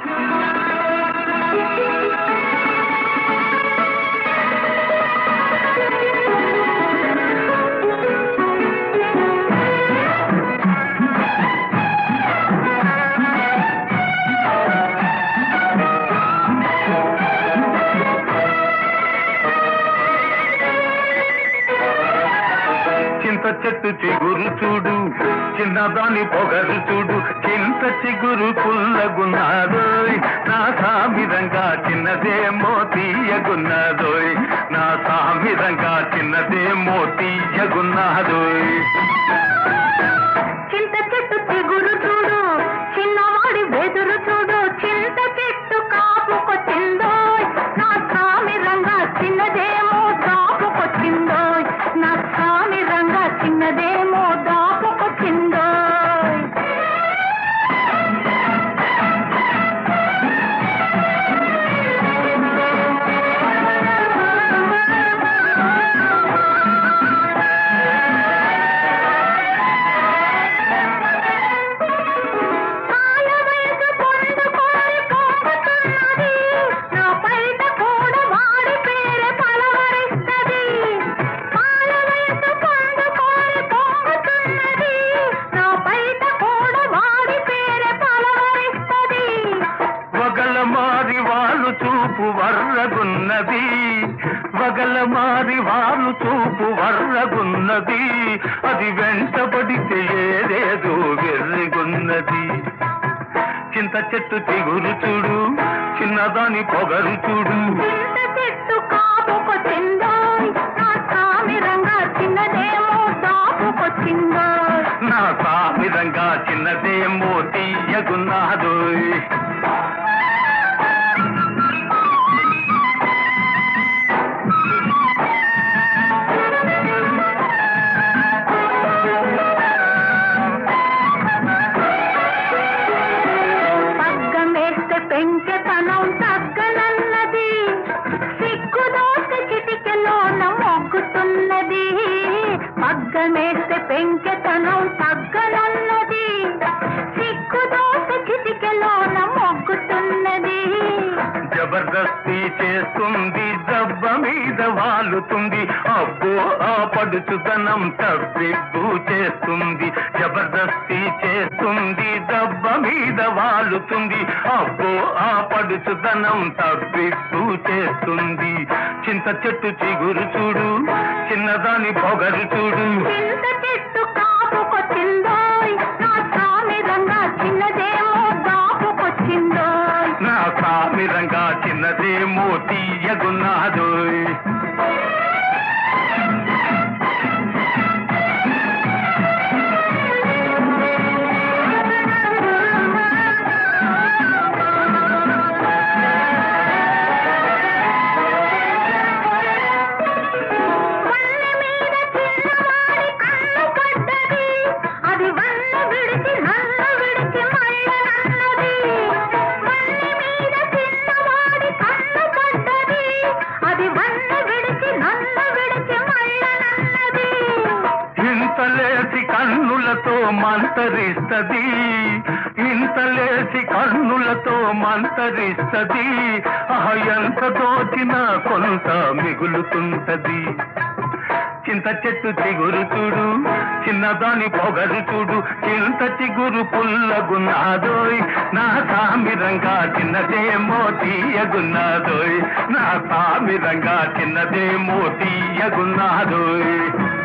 చింత చెట్టు చిగురు చూడు చిన్నదాని పొగరు చూడు చింత చిగురు పుల్లగున్నాదోయ్ నా సామిరంగా చిన్నదేమో తీయగున్నదోయ్ నా సామిరంగా చిన్నదేమో తీయగున్నదోయ్ చింత చెట్టు చిగురు చూడు చిన్నవాడి వెదురు చూడు చింత చెట్టు కాపుకొచ్చిందోయ్ నా స్వామి రంగా చిన్నదేమో దాపుకొచ్చిందోయ్ నా స్వామి రంగా చిన్నదేమో దాపుకొచ్చిందోయ్ పాల వయసు పొందుకోరి పొంగుతున్నది. నా పైట కూడా వాడి పేరే పలవరిస్తది. పాల వయసు పొందుకోరి పొంగుతున్నది. నా పైట కూడా వాడి పేరే పలవరిస్తది. వగల మారి వాళ్ళు చూపు వర్రగున్నది వగల మారి వాళ్ళు చూపు వర్రగున్నది అది వెంటబడితే ఏదేదో వెర్రిగున్నది చింత చెట్టు చిగురు చూడు చిన్నదాని పొగరు చూడు చింత చెట్టు కాపుకొచ్చిందోయ్. నా స్వామి రంగా చిన్నదేమో దాపుకొచ్చిందోయ్. నా సామిరంగా చిన్నదేమో తీయగున్నాదోయ్ పగ్గమేస్తే పెంకెతనం తగ్గనన్నది సిగ్గు దోస్తే చిటికెలోన మొగ్గుతున్నది పగ్గమేస్తే పెంకెతనం తగ్గనన్నది సిగ్గు దోస్తే చిటికెలోన మొగ్గుతున్నది జబర్దస్తి చేస్తుంది దెబ్బ మీద వాలుతుంది అబ్బో ఆ పడుచుదనం తప్పిగ్గు చేస్తుంది జబర్దస్తి చేస్తుంది దెబ్బ మీద వాలుతుంది అబ్బో ఆ పడుచుదనం తప్పిగ్గు చేస్తుంది చింత చెట్టు చిగురు చూడు చిన్నదాని పొగరు చూడు చింత చెట్టు కాపుకొచ్చిందోయ్ నా స్వామి రంగా చిన్నదేమో దాపుకొచ్చిందోయ్ నా సామిరంగా చిన్నదేమో తీయగున్నాదోయ్ వల్ల మీద చిన్నవాడి కన్ను పడ్డది అది వల్ల విడిచి నల్ల విడిచి మళ్ళనన్నది వల్ల మీద చిన్నవాడి కన్ను పడ్డది అది వల్ల విడిచి నల్ల విడిచి మళ్ళనన్నది ఇంతలేసి కన్నులతో మంతరిస్తది ఇంతలేసి కన్నులతో మంతరిస్తది ఆహ ఎంత దోచినా కొంత మిగులుతుంటది చింత చెట్టు చిగురు చూడు చిన్నదాని పొగరు చూడు చింత చిగురు పుల్లగున్నాదోయ్ నా సామిరంగా చిన్నదేమో తీయగున్నాదోయ్ నా సామిరంగా చిన్నదేమో తీయగున్నాదోయ్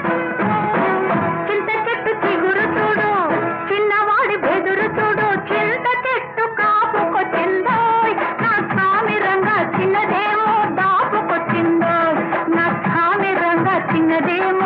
చింత చెట్టు చిగురు చూడు చిన్నవాడి బెదురు చూడు చింత చెట్టు కాపుకొచ్చిందోయ్ నా స్వామి రంగా చిన్నదేమో దాపుకొచ్చిందోయ్ నా స్వామి రంగా చిన్నదేమో